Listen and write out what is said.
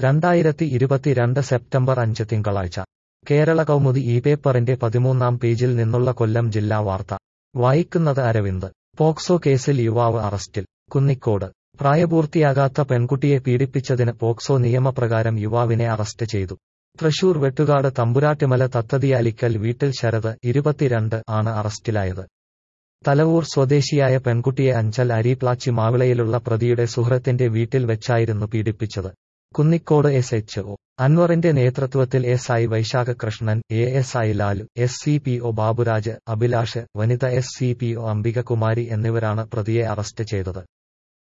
രണ്ടായിരത്തി ഇരുപത്തിരണ്ട് സെപ്റ്റംബർ അഞ്ച് തിങ്കളാഴ്ച കേരള കൗമുദി ഈ പേപ്പറിന്റെ പതിമൂന്നാം പേജിൽ നിന്നുള്ള കൊല്ലം ജില്ലാ വാർത്ത വായിക്കുന്നത് അരവിന്ദ് പോക്സോ കേസിൽ യുവാവ് അറസ്റ്റിൽ കുന്നിക്കോട് പ്രായപൂർത്തിയാകാത്ത പെൺകുട്ടിയെ പീഡിപ്പിച്ചതിന് പോക്സോ നിയമപ്രകാരം യുവാവിനെ അറസ്റ്റ് ചെയ്തു തൃശൂർ വെട്ടുകാട് തമ്പുരാട്ടിമല തത്തതിയാലിക്കൽ വീട്ടിൽ ശരത് ഇരുപത്തിരണ്ട് ആണ് അറസ്റ്റിലായത് തലവൂർ സ്വദേശിയായ പെൺകുട്ടിയെ അഞ്ചൽ അരീപ്ലാച്ചി മാവിളയിലുള്ള പ്രതിയുടെ സുഹൃത്തിന്റെ വീട്ടിൽ വെച്ചായിരുന്നു പീഡിപ്പിച്ചത് കുന്നിക്കോട് എസ് എച്ച് ഒ അൻവറിന്റെ നേതൃത്വത്തിൽ S I Vaisakha Krishnan A S I Lalu S C P O Baburaj Abhilash വനിത S C P O Ambikakumari എന്നിവരാണ് പ്രതിയെ അറസ്റ്റ് ചെയ്തത്